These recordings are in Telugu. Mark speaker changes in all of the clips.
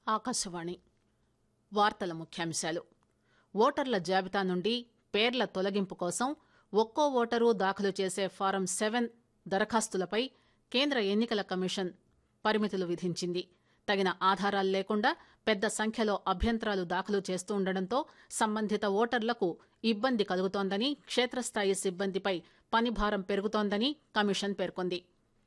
Speaker 1: ఆకాశవాణి వార్తల ముఖ్యాంశాలు ఓటర్ల జాబితా నుండి పేర్ల తొలగింపు కోసం ఒక్కో ఓటరు దాఖలు చేసే ఫారం సెవెన్ దరఖాస్తులపై కేంద్ర ఎన్నికల కమిషన్ పరిమితులు విధించింది తగిన ఆధారాలు లేకుండా పెద్ద సంఖ్యలో అభ్యంతరాలు దాఖలు చేస్తుండటంతో సంబంధిత ఓటర్లకు ఇబ్బంది కలుగుతోందని క్షేత్రస్థాయి సిబ్బందిపై పనిభారం పెరుగుతోందని కమిషన్ పేర్కొంది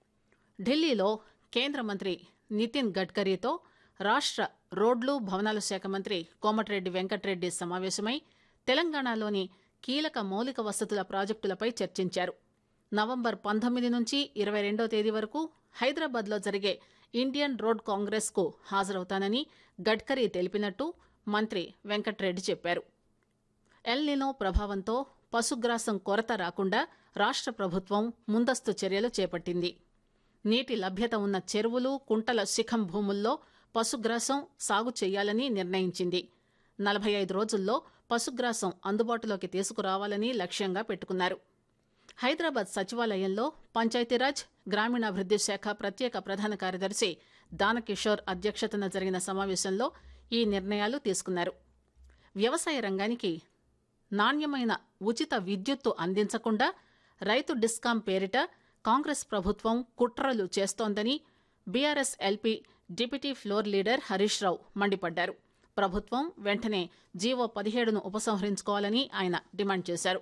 Speaker 1: ఢిల్లీలో కేంద్ర మంత్రి నితిన్ గడ్కరీతో రాష్ట రోడ్లు భవనాల శాఖ మంత్రి కోమటిరెడ్డి వెంకటరెడ్డి సమావేశమై తెలంగాణలోని కీలక మౌలిక వసతుల ప్రాజెక్టులపై చర్చించారు నవంబర్ పంతొమ్మిది నుంచి ఇరవై రెండో తేదీ వరకు హైదరాబాద్లో జరిగే ఇండియన్ రోడ్ కాంగ్రెస్ కు హాజరవుతానని గడ్కరీ తెలిపినట్టు మంత్రి వెంకటరెడ్డి చెప్పారు ఎల్నినో ప్రభావంతో పశుగ్రాసం కొరత రాకుండా రాష్ట ప్రభుత్వం ముందస్తు చర్యలు చేపట్టింది నీటి లభ్యత ఉన్న చెరువులు కుంటల శిఖం భూముల్లో పశుగ్రాసం సాగు చేయాలని నిర్ణయించింది నలభై ఐదు రోజుల్లో పశుగ్రాసం అందుబాటులోకి తీసుకురావాలని లక్ష్యంగా పెట్టుకున్నారు హైదరాబాద్ సచివాలయంలో పంచాయతీరాజ్ గ్రామీణాభివృద్ది శాఖ ప్రత్యేక ప్రధాన కార్యదర్శి దానకిషోర్ అధ్యక్షతన జరిగిన సమావేశంలో ఈ నిర్ణయాలు తీసుకున్నారు వ్యవసాయ రంగానికి నాణ్యమైన ఉచిత విద్యుత్తు అందించకుండా రైతు డిస్కాం పేరిట కాంగ్రెస్ ప్రభుత్వం కుట్రలు చేస్తోందని BRS LP deputy floor leader Harish Rao మండిపడ్డారు ప్రభుత్వం వెంటనే జీవో పదిహేడును ఉపసంహరించుకోవాలని ఆయన డిమాండ్ చేశారు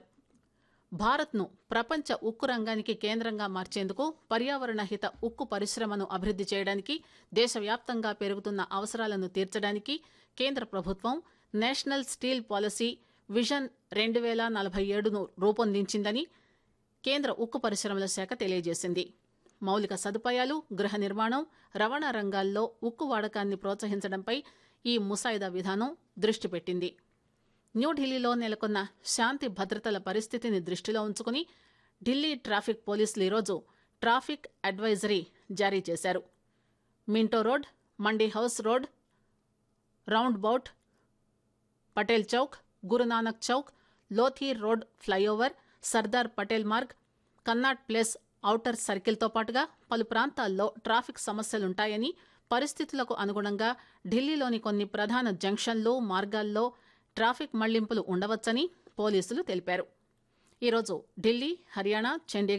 Speaker 1: భారత్ను ప్రపంచ ఉక్కు రంగానికి కేంద్రంగా మార్చేందుకు పర్యావరణ హిత ఉక్కు పరిశ్రమను అభివృద్ది చేయడానికి దేశవ్యాప్తంగా పెరుగుతున్న అవసరాలను తీర్చడానికి కేంద్ర ప్రభుత్వం నేషనల్ స్టీల్ పాలసీ విజన్ రెండు వేల నలభై ఏడును రూపొందించిందని కేంద్ర ఉక్కు పరిశ్రమల శాఖ తెలియజేసింది మౌలిక సదుపాయాలు గృహ నిర్మాణం రవాణా రంగాల్లో ఉక్కు వాడకాన్ని ప్రోత్సహించడంపై ఈ ముసాయిదా విధానం దృష్టి పెట్టింది న్యూఢిల్లీలో నెలకొన్న శాంతి భద్రతల పరిస్థితిని దృష్టిలో ఉంచుకుని ఢిల్లీ ట్రాఫిక్ పోలీసులు ఈరోజు ట్రాఫిక్ అడ్వైజరీ జారీ చేశారు Minto road Mandi house road roundabout Patel Chowk Guru Nanak Chowk Lodhi road flyover Sardar Patel Marg Connaught place outer సర్కిల్తో పాటుగా పలు ప్రాంతాల్లో ట్రాఫిక్ సమస్యలుంటాయని పరిస్థితులకు అనుగుణంగా ఢిల్లీలోని కొన్ని ప్రధాన జంక్షన్లు మార్గాల్లో ట్రాఫిక్ మళ్లింపులు ఉండవచ్చని పోలీసులు తెలిపారు ఈరోజు ఢిల్లీ హర్యానా చండీగఢ్